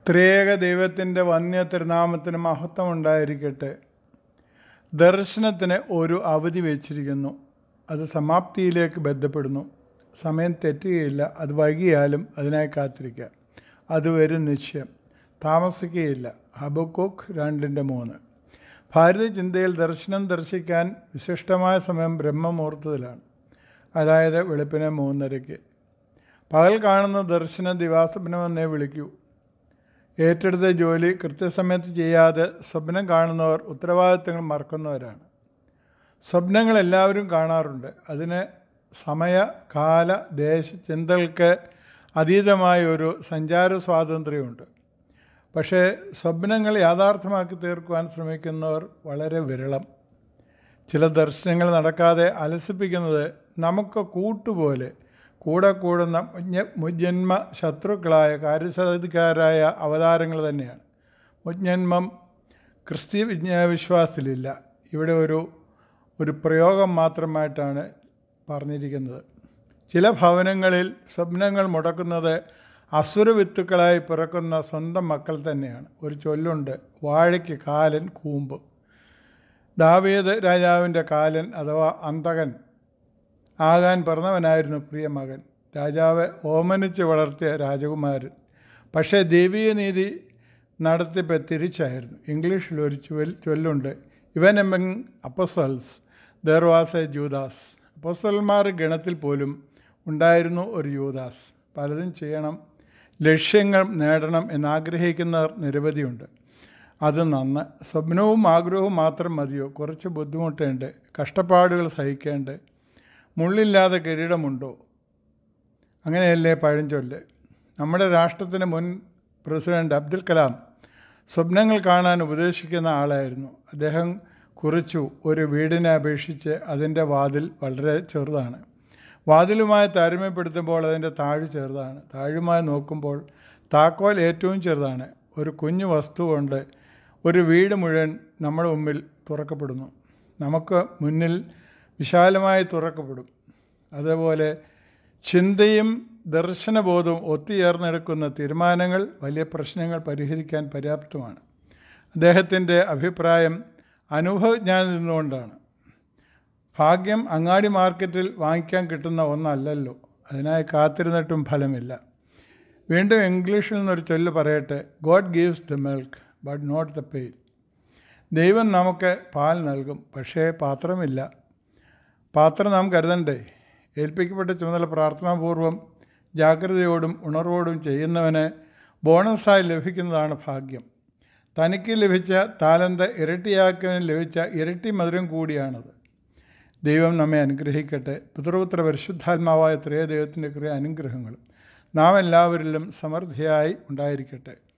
ത്രിയേക ദൈവത്തിൻ്റെ വന്യ തിരുനാമത്തിന് മഹത്വം ഉണ്ടായിരിക്കട്ടെ ദർശനത്തിന് ഒരു അവധി വെച്ചിരിക്കുന്നു അത് സമാപ്തിയിലേക്ക് ബന്ധപ്പെടുന്നു സമയം തെറ്റുകയില്ല അത് വൈകിയാലും അതിനായി കാത്തിരിക്കുക അത് വരും നിശ്ചയം താമസിക്കുകയില്ല ഹബക്കോക്ക് രണ്ടിൻ്റെ മൂന്ന് ഭാരത ചിന്തയിൽ ദർശനം ദർശിക്കാൻ വിശിഷ്ടമായ സമയം ബ്രഹ്മമുഹൂർത്തത്തിലാണ് അതായത് വെളുപ്പിനെ മൂന്നരയ്ക്ക് പകൽ കാണുന്ന ദർശന ദിവാസ്വപ്നമെന്നേ വിളിക്കൂ ഏറ്റെടുത്ത ജോലി കൃത്യസമയത്ത് ചെയ്യാതെ സ്വപ്നം കാണുന്നവർ ഉത്തരവാദിത്തങ്ങൾ മറക്കുന്നവരാണ് സ്വപ്നങ്ങൾ എല്ലാവരും കാണാറുണ്ട് അതിന് സമയ കാല ദേശ ചിന്തകൾക്ക് അതീതമായ ഒരു സഞ്ചാര സ്വാതന്ത്ര്യമുണ്ട് പക്ഷേ സ്വപ്നങ്ങൾ യാഥാർത്ഥ്യമാക്കി തീർക്കുവാൻ ശ്രമിക്കുന്നവർ വളരെ വിരളം ചില ദർശനങ്ങൾ നടക്കാതെ അലസിപ്പിക്കുന്നത് നമുക്ക് കൂട്ടുപോലെ കൂടെ കൂടുന്ന മുജ്ഞ- മുജ്ജന്മ ശത്രുക്കളായ കാര്യസാധികാരായ അവതാരങ്ങൾ തന്നെയാണ് മുജ്ജന്മം ക്രിസ്തീയ വിജ്ഞാ വിശ്വാസത്തിലില്ല ഇവിടെ ഒരു ഒരു പ്രയോഗം മാത്രമായിട്ടാണ് പറഞ്ഞിരിക്കുന്നത് ചില ഭവനങ്ങളിൽ സ്വപ്നങ്ങൾ മുടക്കുന്നത് അസുരവിത്തുക്കളായി പിറക്കുന്ന സ്വന്തം മക്കൾ തന്നെയാണ് ഒരു ചൊല്ലുണ്ട് വാഴയ്ക്ക് കാലൻ കൂമ്പ് ദാവീദ് രാജാവിൻ്റെ കാലൻ അഥവാ അന്തകൻ ആകാൻ പിറന്നവനായിരുന്നു പ്രിയ മകൻ രാജാവ് ഓമനിച്ച് വളർത്തിയ രാജകുമാരൻ പക്ഷേ ദൈവീയ നീതി നടത്തിപ്പ് തിരിച്ചായിരുന്നു ഇംഗ്ലീഷിൽ ഒരു ചൊൽ ചൊല്ലുണ്ട് ഇവൻ among apostles there was a Judas അപ്പസൽമാർ ഗണത്തിൽ പോലും ഉണ്ടായിരുന്നു ഒരു യൂദാസ് പലതും ചെയ്യണം ലക്ഷ്യങ്ങൾ നേടണം എന്നാഗ്രഹിക്കുന്നവർ നിരവധിയുണ്ട് അത് നന്ന് സ്വപ്നവും ആഗ്രഹവും മാത്രം മതിയോ കുറച്ച് ബുദ്ധിമുട്ടുണ്ട് കഷ്ടപ്പാടുകൾ സഹിക്കേണ്ട മുള്ളില്ലാതെ കിരീടമുണ്ടോ അങ്ങനെയല്ലേ പഴഞ്ചൊല്ല് നമ്മുടെ രാഷ്ട്രത്തിന് മുൻ പ്രസിഡന്റ് അബ്ദുൽ കലാം സ്വപ്നങ്ങൾ കാണാൻ ഉപദേശിക്കുന്ന ആളായിരുന്നു അദ്ദേഹം കുറിച്ചു ഒരു വീടിനെ അപേക്ഷിച്ച് അതിൻ്റെ വാതിൽ വളരെ ചെറുതാണ് വാതിലുമായി താരതമ്യപ്പെടുത്തുമ്പോൾ അതിൻ്റെ താഴ് ചെറുതാണ് താഴുമായി നോക്കുമ്പോൾ താക്കോൽ ഏറ്റവും ചെറുതാണ് ഒരു കുഞ്ഞു വസ്തു കൊണ്ട് ഒരു വീട് മുഴുവൻ നമ്മുടെ മുമ്പിൽ തുറക്കപ്പെടുന്നു നമുക്ക് മുന്നിൽ വിശാലമായി തുറക്കപ്പെടും അതുപോലെ ചിന്തയും ദർശനബോധവും ഒത്തുചേർന്നെടുക്കുന്ന തീരുമാനങ്ങൾ വലിയ പ്രശ്നങ്ങൾ പരിഹരിക്കാൻ പര്യാപ്തമാണ് അദ്ദേഹത്തിൻ്റെ അഭിപ്രായം അനുഭവജ്ഞാനം നിന്നുകൊണ്ടാണ് ഭാഗ്യം അങ്ങാടി മാർക്കറ്റിൽ വാങ്ങിക്കാൻ കിട്ടുന്ന ഒന്നല്ലല്ലോ അതിനായി കാത്തിരുന്നിട്ടും ഫലമില്ല വീണ്ടും ഇംഗ്ലീഷിൽ നിന്നൊരു ചൊല്ല് പറയട്ടെ God gives the milk but not the pail ദൈവം നമുക്ക് പാൽ നൽകും പക്ഷേ പാത്രമില്ല പാത്രം നാം കരുതണ്ടേ ഏൽപ്പിക്കപ്പെട്ട ചുമതല പ്രാർത്ഥനാപൂർവം ജാഗ്രതയോടും ഉണർവോടും ചെയ്യുന്നവന് ബോണസായി ലഭിക്കുന്നതാണ് ഭാഗ്യം തനിക്ക് ലഭിച്ച താലന്ത് ഇരട്ടിയാക്കിയവന് ലഭിച്ച ഇരട്ടി മധുരം കൂടിയാണത് ദൈവം നമ്മെ അനുഗ്രഹിക്കട്ടെ പിതൃപുത്ര പരിശുദ്ധാത്മാവായ ത്രേയ ദൈവത്തിൻ്റെ ക്രിയ അനുഗ്രഹങ്ങളും നാം എല്ലാവരിലും സമൃദ്ധിയായി ഉണ്ടായിരിക്കട്ടെ